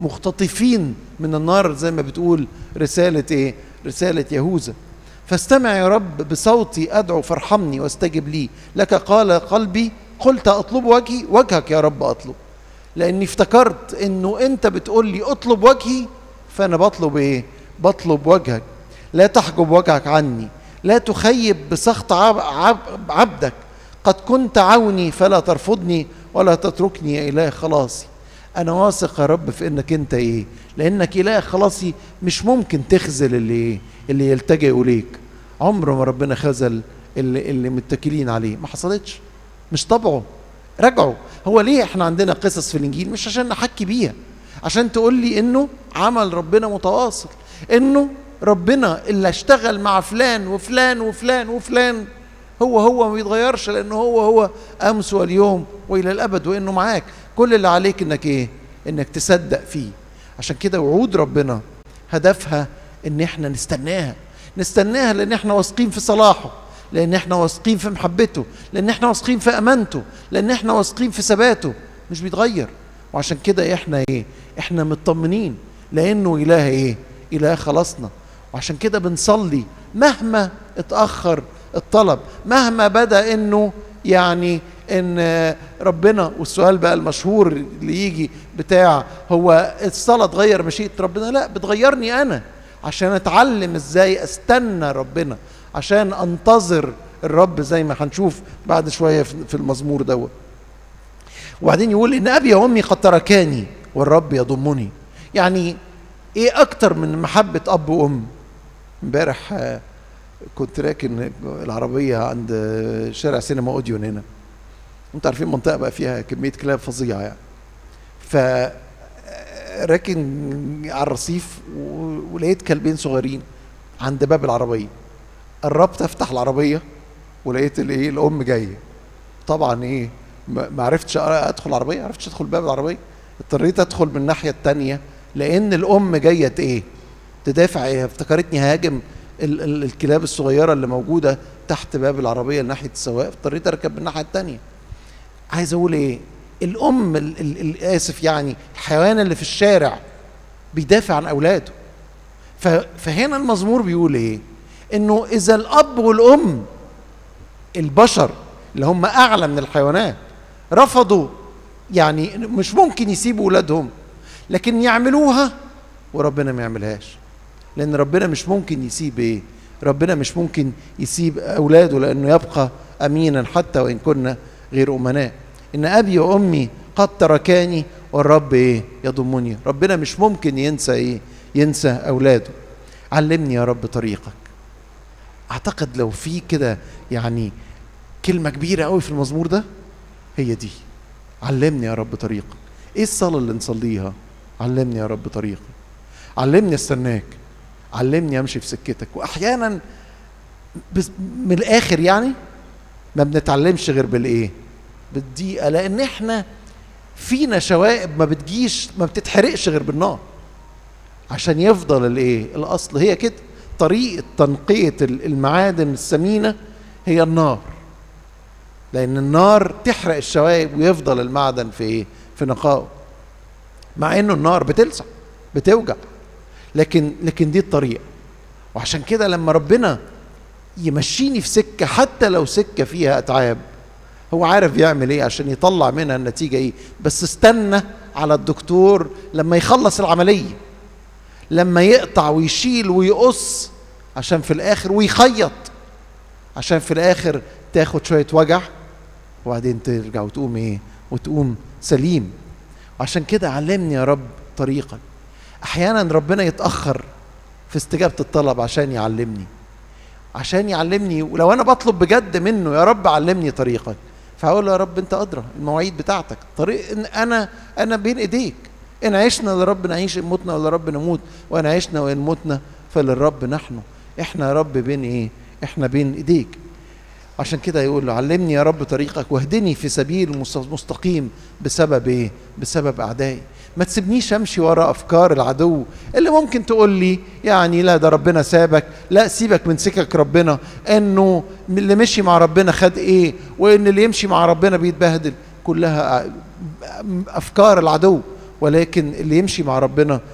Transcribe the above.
مختطفين من النار زي ما بتقول رسالة ايه رسالة يهوذا فاستمع يا رب بصوتي ادعو فارحمني واستجب لي لك قال قلبي قلت اطلب وجهي وجهك يا رب اطلب لاني افتكرت انه انت بتقول لي اطلب وجهي فانا بطلب ايه بطلب وجهك لا تحجب وجهك عني لا تخيب بسخط عب عب عبدك قد كنت عوني فلا ترفضني ولا تتركني يا اله خلاصي انا واثق يا رب في انك انت ايه لانك اله خلاصي مش ممكن تخذل اللي ايه اللي يلتجئ اليك عمر ما ربنا خذل اللي, اللي متكلين عليه ما حصلتش مش طبعه راجعوا هو ليه احنا عندنا قصص في الانجيل مش عشان نحكي بيها عشان تقول لي انه عمل ربنا متواصل انه ربنا اللي اشتغل مع فلان وفلان وفلان وفلان هو هو ما بيتغيرش لانه هو هو امس واليوم والى الابد وانه معاك كل اللي عليك انك ايه انك تصدق فيه عشان كده وعود ربنا هدفها ان احنا نستناها نستناها لان احنا واثقين في صلاحه لان احنا واثقين في محبته لان احنا واثقين في امانته لان احنا واثقين في ثباته مش بيتغير وعشان كده احنا ايه احنا مطمنين لانه اله ايه اله خلصنا وعشان كده بنصلي مهما اتاخر الطلب مهما بدا انه يعني ان ربنا والسؤال بقى المشهور اللي يجي بتاع هو الصلاه تغير مشيئه ربنا لا بتغيرني انا عشان اتعلم ازاي استنى ربنا عشان انتظر الرب زي ما هنشوف بعد شويه في المزمور دوت وبعدين يقول ان ابي وامي قد تركاني والرب يضمني يعني ايه اكتر من محبه اب وام امبارح كنت راكن العربيه عند شارع سينما اوديون هنا انتوا عارفين منطقه بقى فيها كميه كلاب فظيعه يعني ف راكن على الرصيف ولقيت كلبين صغيرين عند باب العربيه قربت افتح العربيه ولقيت الايه الام جايه طبعا ايه ما عرفتش ادخل العربيه ما عرفتش ادخل باب العربيه اضطريت ادخل من الناحيه الثانيه لان الام جايه ايه تدافع ايه افتكرتني هاجم ال ال الكلاب الصغيره اللي موجوده تحت باب العربيه ناحيه السواق اضطريت اركب من الناحيه الثانيه عايز اقول ايه الام ال ال الاسف يعني الحيوان اللي في الشارع بيدافع عن اولاده فهنا المزمور بيقول ايه انه اذا الاب والام البشر اللي هم اعلى من الحيوانات رفضوا يعني مش ممكن يسيبوا اولادهم لكن يعملوها وربنا ما يعملهاش لان ربنا مش ممكن يسيب ايه ربنا مش ممكن يسيب اولاده لانه يبقى امينا حتى وان كنا غير امناء ان ابي وامي قد تركاني والرب ايه يضمني ربنا مش ممكن ينسى ايه ينسى اولاده علمني يا رب طريقك اعتقد لو في كده يعني كلمه كبيره قوي في المزمور ده هي دي علمني يا رب طريقك ايه الصلاه اللي نصليها علمني يا رب طريقك علمني استناك علمني امشي في سكتك واحيانا من الاخر يعني ما بنتعلمش غير بالايه بالدقيقه لان احنا فينا شوائب ما بتجيش ما بتتحرقش غير بالنار عشان يفضل الايه الاصل هي كده طريقه تنقيه المعادن الثمينه هي النار لان النار تحرق الشوائب ويفضل المعدن في ايه في نقائه مع انه النار بتلسع بتوجع لكن لكن دي الطريقه وعشان كده لما ربنا يمشيني في سكه حتى لو سكه فيها اتعاب هو عارف يعمل ايه عشان يطلع منها النتيجه ايه بس استنى على الدكتور لما يخلص العمليه لما يقطع ويشيل ويقص عشان في الاخر ويخيط عشان في الاخر تاخد شويه وجع وبعدين ترجع وتقوم ايه وتقوم سليم وعشان كده علمني يا رب طريقك احيانا ربنا يتاخر في استجابه الطلب عشان يعلمني عشان يعلمني ولو انا بطلب بجد منه يا رب علمني طريقك فهقول له يا رب انت ادرى المواعيد بتاعتك طريق إن انا انا بين ايديك ان عشنا لرب نعيش ان متنا ولرب نموت وان عشنا وان متنا فللرب نحن احنا يا رب بين ايه احنا بين ايديك عشان كده يقول له علمني يا رب طريقك واهدني في سبيل مستقيم بسبب ايه بسبب اعدائي ما تسيبنيش امشي ورا افكار العدو اللي ممكن تقول لي يعني لا ده ربنا سابك لا سيبك من سكك ربنا انه اللي مشي مع ربنا خد ايه وان اللي يمشي مع ربنا بيتبهدل كلها افكار العدو ولكن اللي يمشي مع ربنا